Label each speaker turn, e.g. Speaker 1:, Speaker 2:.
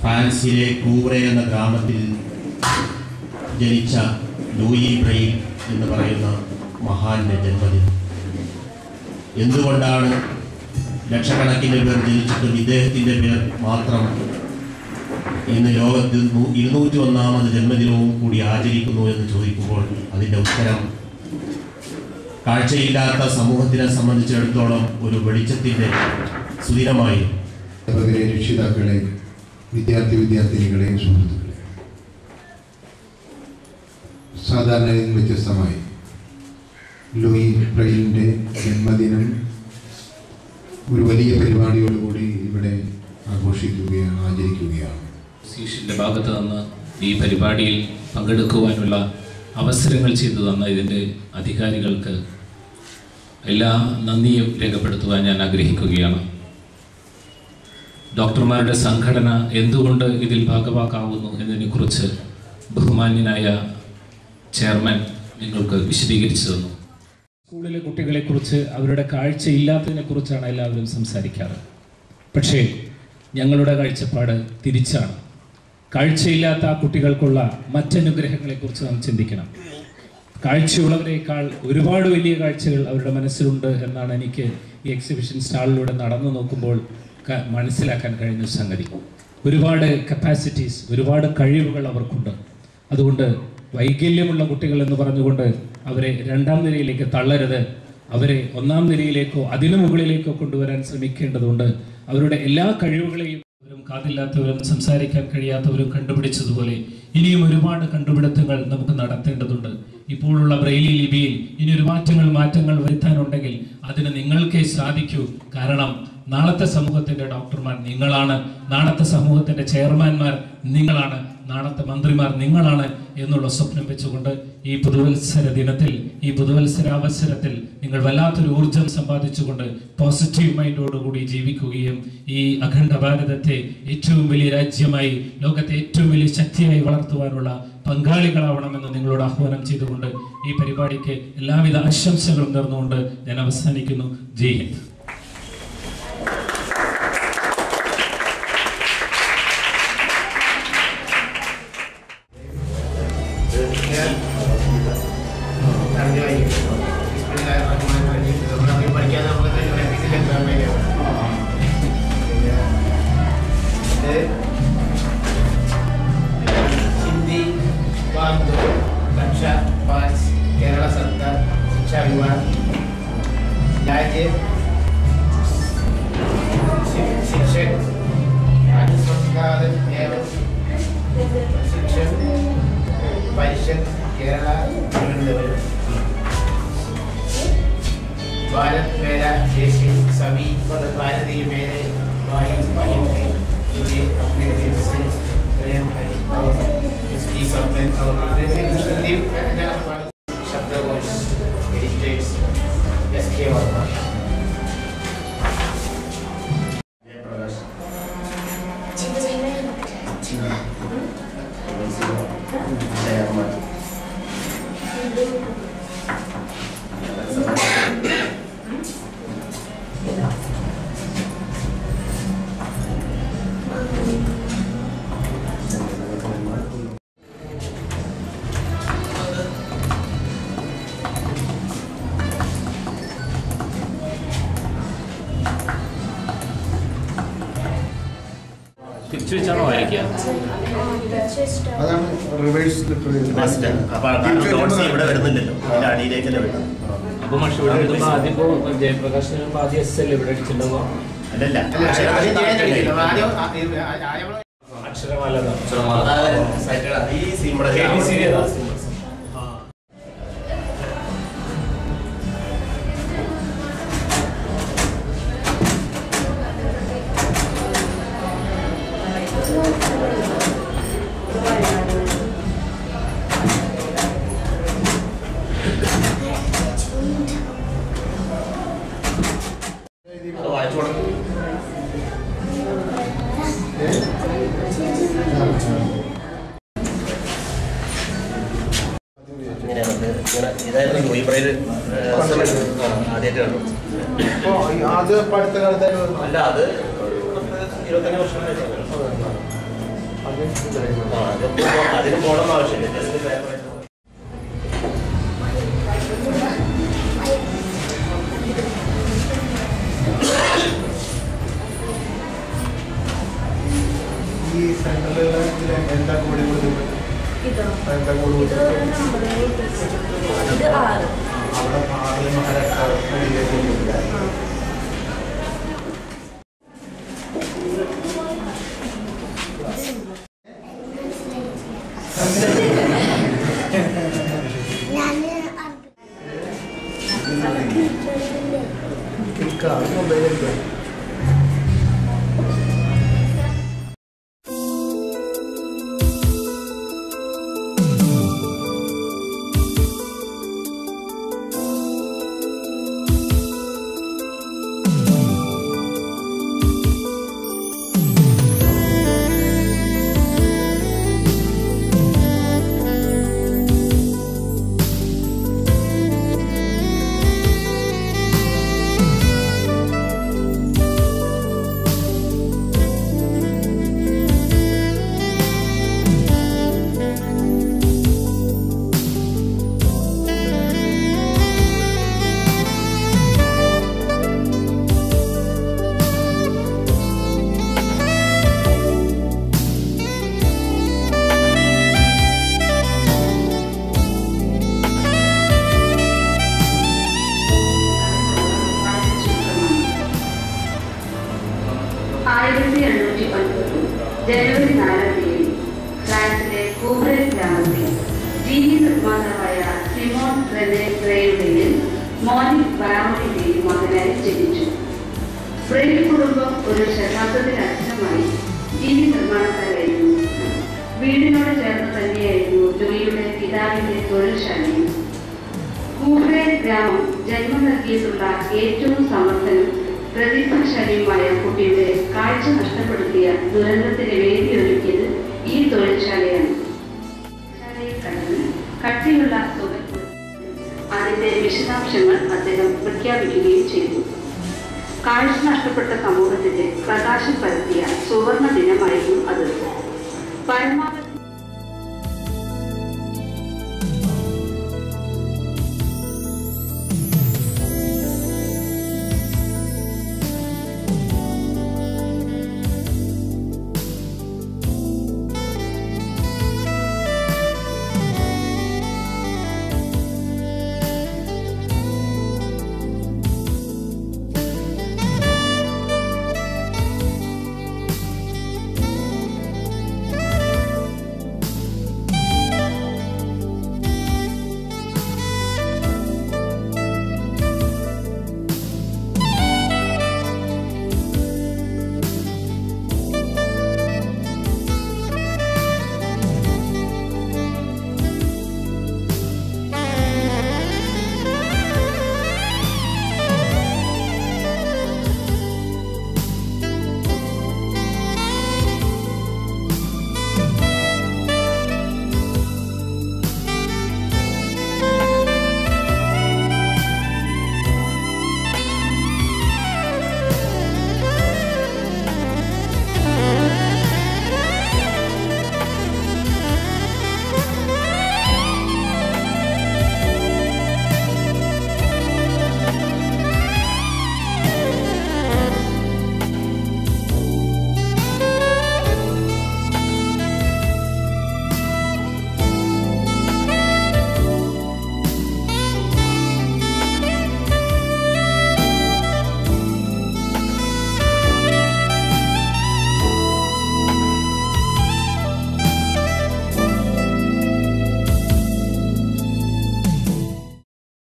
Speaker 1: ഫ്രാൻസിലെ കൂറെ എന്ന ഗ്രാമത്തിൽ ജനിച്ച ലൂയി ബ്രെയിൽ എന്ന് പറയുന്ന മഹാന്റെ ജന്മദിനം എന്തുകൊണ്ടാണ് ലക്ഷക്കണക്കിന് പേർ ജനിച്ചിട്ടും ഇദ്ദേഹത്തിൻ്റെ പേർ മാത്രം ഇന്ന് ലോകത്തിൽ നൂ- ഇരുന്നൂറ്റി ഒന്നാമത് ജന്മദിനവും കൂടി ആചരിക്കുന്നു എന്ന് ചോദിക്കുമ്പോൾ അതിൻ്റെ ഉത്തരം കാഴ്ചയില്ലാത്ത സമൂഹത്തിനെ സംബന്ധിച്ചിടത്തോളം ഒരു വെളിച്ചത്തിൻ്റെ സുദിനമായി
Speaker 2: അധ്യാപകരെ രക്ഷിതാക്കളെ വിദ്യാർത്ഥി വിദ്യാർത്ഥിനികളെ സുഹൃത്തുക്കളെ സാധാരണയിൽ നിന്ന് വ്യത്യസ്തമായി ലൂയി ബ്രെയിലിൻ്റെ ജന്മദിനം ഒരു വലിയ പരിപാടിയോടുകൂടി ഇവിടെ ആഘോഷിക്കുകയാണ് ആചരിക്കുകയാണ്
Speaker 3: അസോസിയേഷൻ്റെ ഭാഗത്ത് നിന്ന് ഈ പരിപാടിയിൽ പങ്കെടുക്കുവാനുള്ള അവസരങ്ങൾ ചെയ്തു തന്ന ഇതിൻ്റെ അധികാരികൾക്ക് എല്ലാ നന്ദിയും രേഖപ്പെടുത്തുവാൻ ഞാൻ ആഗ്രഹിക്കുകയാണ് ഡോക്ടർമാരുടെ സംഘടന എന്തുകൊണ്ട് ഇതിൽ ഭാഗവാക്കാവുന്നു എന്നതിനെക്കുറിച്ച് ബഹുമാന്യനായ ചെയർമാൻ നിങ്ങൾക്ക് വിശദീകരിച്ചു തന്നു സ്കൂളിലെ കുട്ടികളെക്കുറിച്ച് അവരുടെ കാഴ്ചയില്ലാത്തതിനെക്കുറിച്ചാണ് എല്ലാവരും സംസാരിക്കാറ് പക്ഷേ ഞങ്ങളുടെ കാഴ്ചപ്പാട് തിരിച്ചാണ് കാഴ്ചയില്ലാത്ത ആ കുട്ടികൾക്കുള്ള മറ്റനുഗ്രഹങ്ങളെക്കുറിച്ച് നാം ചിന്തിക്കണം കാഴ്ചയുള്ളവരെക്കാൾ ഒരുപാട് വലിയ കാഴ്ചകൾ അവരുടെ മനസ്സിലുണ്ട് എന്നാണ് എനിക്ക് ഈ എക്സിബിഷൻ സ്റ്റാളിലൂടെ നടന്നു നോക്കുമ്പോൾ ക- മനസ്സിലാക്കാൻ കഴിഞ്ഞ സംഗതി ഒരുപാട് കപ്പാസിറ്റീസ് ഒരുപാട് കഴിവുകൾ അവർക്കുണ്ട് അതുകൊണ്ട് വൈകല്യമുള്ള കുട്ടികൾ എന്ന് പറഞ്ഞുകൊണ്ട് അവരെ രണ്ടാം നിരയിലേക്ക് തള്ളരുത് അവരെ ഒന്നാം നിരയിലേക്കോ അതിനു മുകളിലേക്കോ കൊണ്ടുവരാൻ ശ്രമിക്കേണ്ടതുണ്ട് അവരുടെ എല്ലാ കഴിവുകളെയും അവരും കാതില്ലാത്തവരും സംസാരിക്കാൻ കഴിയാത്തവരും കണ്ടുപിടിച്ചതുപോലെ ഇനിയും ഒരുപാട് കണ്ടുപിടുത്തങ്ങൾ നമുക്ക് നടത്തേണ്ടതുണ്ട് ഇപ്പോഴുള്ള ബ്രെയിലി ലിപിയിൽ ഇനി ഒരു മാറ്റങ്ങൾ മാറ്റങ്ങൾ വരുത്താനുണ്ടെങ്കിൽ അതിന് നിങ്ങൾക്കേ സാധിക്കൂ കാരണം നാളത്തെ സമൂഹത്തിന്റെ ഡോക്ടർമാർ നിങ്ങളാണ് നാളത്തെ സമൂഹത്തിന്റെ ചെയർമാൻമാർ നിങ്ങളാണ് നാളത്തെ മന്ത്രിമാർ നിങ്ങളാണ് എന്നുള്ള സ്വപ്നം വെച്ചുകൊണ്ട് ഈ പുതുവത്സര ദിനത്തിൽ ഈ പുതുവത്സര അവസരത്തിൽ നിങ്ങൾ വല്ലാത്തൊരു ഊർജം സമ്പാദിച്ചുകൊണ്ട് പോസിറ്റീവ് മൈൻഡോടുകൂടി ജീവിക്കുകയും ഈ അഖണ്ഡ ഭാരതത്തെ ഏറ്റവും വലിയ രാജ്യമായി ലോകത്തെ ഏറ്റവും വലിയ ശക്തിയായി വളർത്തുവാനുള്ള പങ്കാളികളാവണമെന്ന് നിങ്ങളോട് ആഹ്വാനം ചെയ്തുകൊണ്ട് ഈ പരിപാടിക്ക് എല്ലാവിധ ആശംസകളും നേർന്നുകൊണ്ട് ഞാൻ അവസാനിക്കുന്നു ജയ് ഹിന്ദ്
Speaker 4: പഠിക്കാതെ നമുക്ക് हिंदी भाग दो कक्षा पाँच केरला सरकार शिक्षा विभाग राज्य शि- शिक्षक राज्य संस्कार एवं शिक्षक परिषद केरला തിരുവനന്തപുരം भारत मेरा देश है सभी भारतीय मेरे भाई बहन हैं मुझे अपने दिल से प्रेम है और इसकी सम्मान और हिंदी शब्दकोश एडिटेट्स एस के वर्मा जयप्रकाश जयकुमार
Speaker 3: തിരിച്ചു വെച്ചാണോ വായിക്കുക
Speaker 2: അതാണ് റിവേഴ്സ്
Speaker 1: ബെസ്റ്റ് അപ്പോൾ നോട്ട്സ് ഇവിടെ വരുന്നില്ലല്ലോ അതിൻ്റെ അടിയിലേക്കല്ലേ വരുന്നത്
Speaker 3: അപ്പൊ മഷി ഇവിടെ എഴുതുമ്പോൾ ആദ്യം ഇപ്പോ ജയപ്രകാശ് ആദ്യം എസ് അല്ലേ ഇവിടെ അടിച്ചിട്ടുണ്ടാവുക
Speaker 1: അല്ലല്ല
Speaker 4: അല്ല, ആദ്യം ചെയ്യാൻ കഴിയില്ല. ആദ്യം ആ- ആ- ആദ്യം
Speaker 3: അക്ഷരമാല
Speaker 1: ഈ സിമ്മടെ വായിച്ചു കൊടുക്കും ഇങ്ങനെയാണ് ഇങ്ങനെ ഇതായിരുന്നു ലൂയി ബ്രൈഡ് ആദ്യമായിട്ട് കണ്ടു
Speaker 2: അത് ഇപ്പൊ അടുത്ത കാലത്തായി
Speaker 1: അല്ല അത് ഒരു പത്ത് ഇരുപത്തഞ്ച് വർഷം കഴിഞ്ഞു.
Speaker 4: അതിന് പോകണം ആവശ്യമില്ല ജസ്റ്റ് പേപ്പർ
Speaker 5: ഈ സെന്ററിലുള്ള ഇതില് എന്താ കൂടി കൊടുക്കുന്നത്
Speaker 6: ഇതോ
Speaker 5: എന്താ കൂടി
Speaker 6: ഇത്
Speaker 5: കൊടുക്കുന്നത്
Speaker 6: ഒമ്പത് ഇത് ആറ്
Speaker 5: അവിടെ ആറ് മഹാരാഷ്ട്ര
Speaker 6: ആ.
Speaker 5: മൊബൈൽ
Speaker 7: ആയിരത്തി എണ്ണൂറ്റി ഒൻപത് ജനുവരി നാലാം തീയതി ഫ്രാൻസിലെ കൂബ്രൻ ഗ്രാമത്തിൽ ജീവി നിർമ്മാതാവായ സിമോൺ റെനെ റേയുടെയും മോനിക് ബാറോണിന്റെയും മകനായി ജനിച്ചു ബ്രെയിൽ കുടുംബം ഒരു ശതാബ്ദത്തിലധികമായി ജീവി നിർമ്മാണക്കാരായിരുന്നു വീടിനോട് ചേർന്ന് തന്നെയായിരുന്നു ജോയിയുടെ പിതാവിന്റെ തൊഴിൽശാലയും കൂബ്രെ ഗ്രാമം ജന്മം നൽകിയിട്ടുള്ള ഏറ്റവും സമർത്ഥനും പ്രതിഭാശാലിയുമായ കുട്ടിയുടെ കാഴ്ച നഷ്ടപ്പെടുത്തിയ ദുരന്തത്തിന് വേദിയൊരുക്കിയത് ഈ തൊഴിൽശാലയാണ് ശാലയിൽ കടന്ന് കട്ടിയുള്ള തുക അതിന്റെ വിശദാംശങ്ങൾ അദ്ദേഹം പ്രഖ്യാപിക്കുകയും ചെയ്തു കാഴ്ച നഷ്ടപ്പെട്ട സമൂഹത്തിന്റെ പ്രകാശം പരത്തിയ സുവർണ ദിനമായിരുന്നു അത്